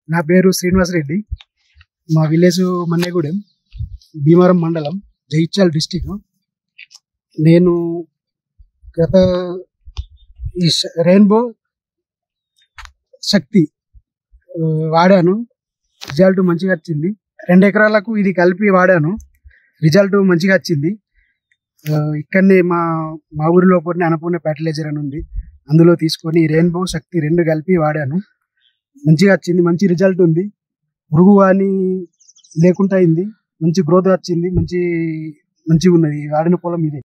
నా పేరు శ్రీనివాస్ రెడ్డి మా విలేజ్ మన్నెగూడెం భీమవరం మండలం జగిత్యాల డిస్టిక్ నేను గత ఈ శ- రెయిన్బో శక్తి ఆ, వాడాను రిజల్ట్ మంచిగా వచ్చింది రెండు ఎకరాలకు ఇది కలిపి వాడాను రిజల్ట్ మంచిగా వచ్చింది ఆ, ఇక్కడనే మా మా ఊరిలో కొన్ని అన్నపూర్ణ ఫర్టిలైజర్ అని ఉంది అందులో తీసుకొని రెయిన్బో శక్తి రెండు కలిపి వాడాను మంచిగా వచ్చింది మంచి రిజల్ట్ ఉంది పురుగు అని లేకుండా అయింది మంచి గ్రోత్ వచ్చింది మంచి మంచిగా ఉన్నది వాడిన పొలం ఇదే